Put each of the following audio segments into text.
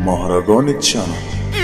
مهرجان تشانل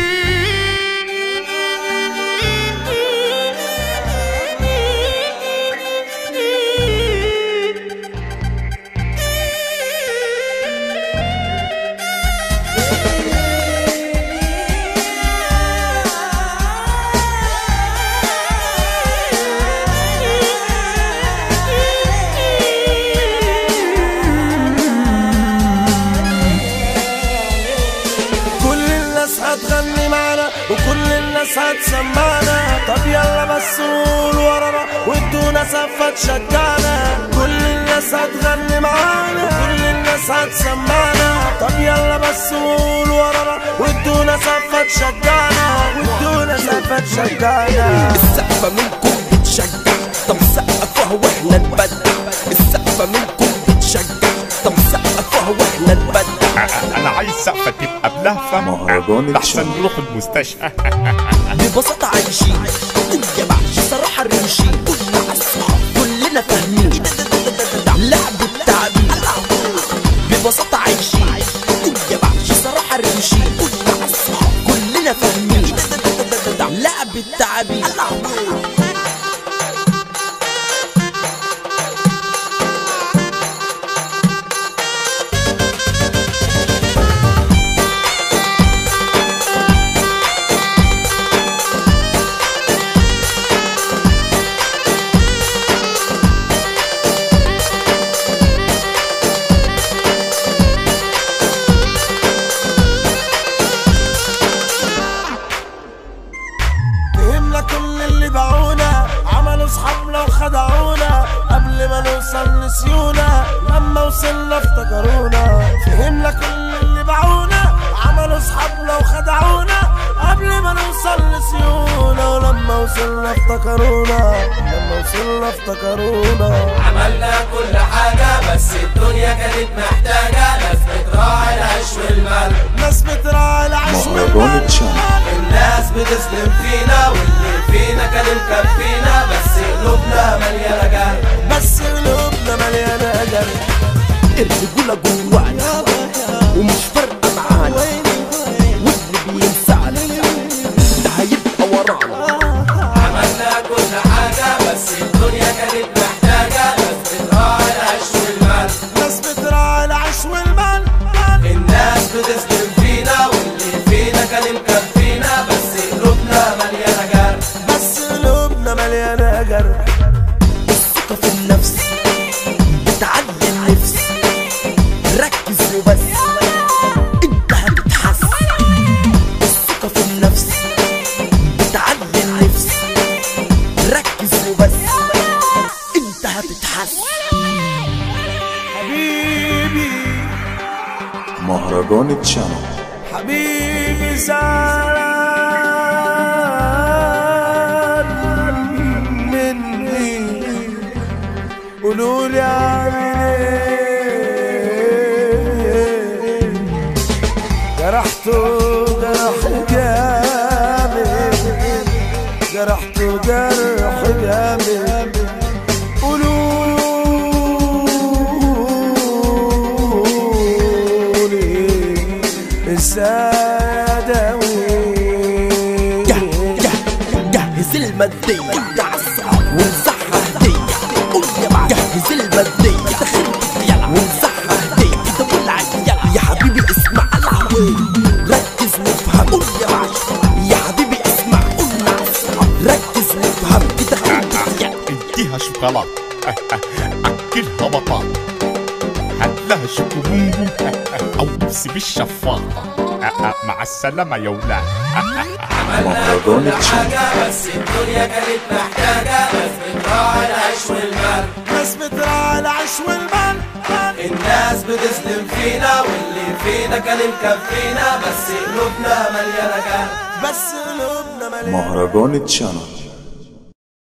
كل الناس هتغني معانا وكل الناس هتسمعنا طب يلا بس قول ورانا وادونا سفة تشجعنا كل الناس هتغني معانا وكل الناس هتسمعنا طب يلا بس قول ورانا وادونا سفة تشجعنا وادونا سفة تشجعنا السقفة منكم بتشجع طب سقفها واحنا نبدع السقفة منكم بتشجع طب سقفها واحنا نبدع انا عايز سقفه تبقى بلهفه مهرجان احسن الشعب. نروح المستشفى ببساطة عايشين يا بعش صراحة الروشين كلنا عالصحاب كلنا فاهمين لعب التعبير ببساطة عايشين يا بعش صراحة الروشين كلنا عالصحاب كلنا فاهمين لعب التعبير فهمنا كل اللي باعونا عملوا صحابنا وخدعونا قبل ما نوصل نسيونا لما وصلنا افتكرونا فهمنا كل اللي باعونا عملوا صحابنا وخدعونا قبل ما نوصل نسيونا ولما وصلنا افتكرونا لما وصلنا افتكرونا عملنا كل حاجة بس الدنيا كانت محتاجة ناس بتراعي العيش والمال ناس بتراعي العيش مهرجان والمال تشانل الناس بتسلم فينا واللي فينا كان مكفينا بس قلوبنا مليانة جرح بس قلوبنا مليانة جرح الرجولة جوانا ومش فارقة معانا واللي بينسانا ده هيبقى ورانا عملنا كل حاجة بس الدنيا كانت محتاجة ناس بتراعي العيش والمال ناس بتراعي العيش والمال الناس بتسلم فينا واللي فينا كان مكفينا بس قلوبنا مليانة جرح بس قلوبنا مليانة جرح الثقة في النفس بتعلي النفس ركز وبس انت هتتحس الثقة في النفس بتعلي النفس ركز وبس انت هتتحس حبيبي مهرجان تشانل حبيبي زعلان مني قولولي عامل ايه جرحته جرح جامد جرحته جرح جامد قولولي السادوي جه جه جهز المادية تعصب وانزعها هدية قول يا بعد جهز المادية دخلت يلا وانزعها هدية كده ولع يلا يا حبيبي اسمع العوي ركز وافهم قول يا بعد يا حبيبي اسمع قول مع الصحاب ركز وافهم كده قول يلا اديها شوكولاته اكلها بطاطا هات لها شوكومونجو او بيبسي بالشفاطه مع السلامه يا ولاد مهرجان تشانل حاجة بس الدنيا كانت محتاجة ناس بتراعي العيش والمال ناس بتراعي العيش والمال الناس بتسلم فينا واللي فينا كان مكفينا بس قلوبنا مليانة جرح بس قلوبنا مليانة مهرجان تشانل